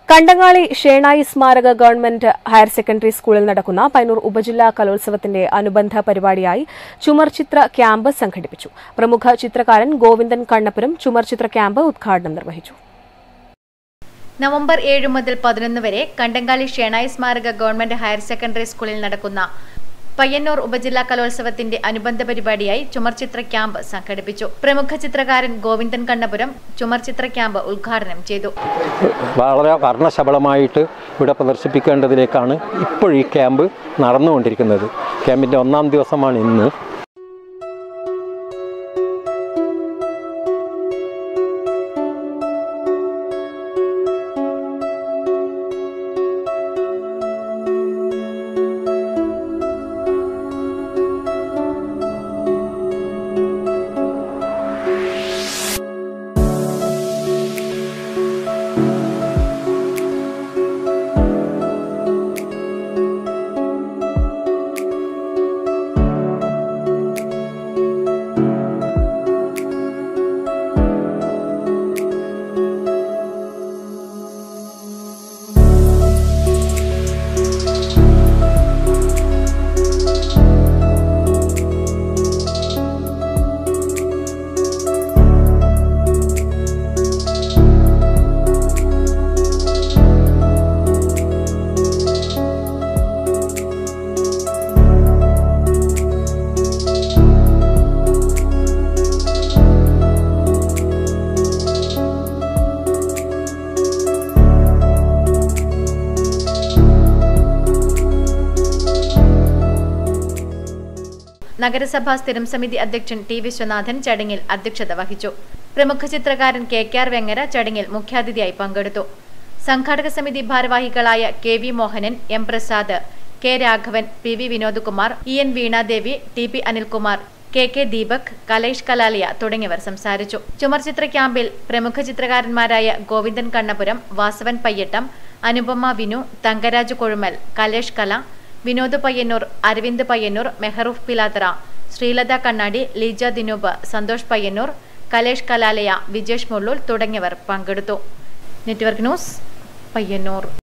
കണ്ടങ്ങാളി ഷേണായി സ്മാരക government higher secondary സ്കൂളിൽ നടക്കുന്ന പൈനൂർ ഉപജില്ലാ കലോത്സവത്തിന്റെ അനുബന്ധ പരിപാടിയായി ചുമർചിത്ര ക്യാമ്പ് സംഘടിപ്പിച്ചു പ്രമുഖ ചിത്രകാരൻ ഗോവിന്ദൻ കണ്ണപുരം ചുമർചിത്ര ക്യാമ്പ് ഉദ്ഘാടനം നിർവഹിച്ചു നവംബർ ഏഴ് മുതൽ പതിനൊന്ന് വരെ കണ്ടങ്കാളി ഷേണായി സ്മാരക ഗവൺമെന്റ് ഹയർ സെക്കൻഡറി സ്കൂളിൽ നടക്കുന്ന പയ്യന്നൂർ ഉപജില്ലാ കലോത്സവത്തിന്റെ അനുബന്ധ പരിപാടിയായി ചുമർചിത്ര ക്യാമ്പ് സംഘടിപ്പിച്ചു പ്രമുഖ ചിത്രകാരൻ ഗോവിന്ദൻ കണ്ണപുരം ചുമർചിത്ര ക്യാമ്പ് ഉദ്ഘാടനം ചെയ്തു വളരെ വർണ്ണശബളമായിട്ട് ഇവിടെ പ്രദർശിപ്പിക്കേണ്ടതിലേക്കാണ് ഇപ്പോൾ ഈ ക്യാമ്പ് നടന്നുകൊണ്ടിരിക്കുന്നത് ക്യാമ്പിൻ്റെ ഒന്നാം ദിവസമാണ് ഇന്ന് നഗരസഭാ സ്ഥിരം സമിതി അധ്യക്ഷൻ ടി വിശ്വനാഥൻ ചടങ്ങിൽ അധ്യക്ഷത വഹിച്ചു പ്രമുഖ ചിത്രകാരൻ കെ കെ ആർ വെങ്ങര ചടങ്ങിൽ മുഖ്യാതിഥിയായി പങ്കെടുത്തു സംഘാടക സമിതി ഭാരവാഹികളായ K V Mohanan M Prasad K Raghavan P V Vinodkumar E N Veenadevi T P Anilkumar K K Deepak Kalesh Kalaliya തുടങ്ങിയവർ സംസാരിച്ചു ചുമർചിത്ര ക്യാമ്പിൽ പ്രമുഖ ചിത്രകാരന്മാരായ ഗോവിന്ദൻ കണ്ണപുരം വാസവൻ പയ്യട്ടം അനുപമ വിനു തങ്കരാജ് കൊഴുമൽ കലേഷ് കല വിനോദ് പയ്യന്നൂർ അരവിന്ദ് പയ്യന്നൂർ മെഹറൂഫ് പിലാത്തറ ശ്രീലത കണ്ണാടി ലീജ ദിനൂപ് സന്തോഷ് പയ്യന്നൂർ കലേഷ് കലാലയ വിജേഷ് മുള്ളൂൽ തുടങ്ങിയവർ പങ്കെടുത്തു നെറ്റ്വർക്ക് ന്യൂസ് പയ്യന്നൂർ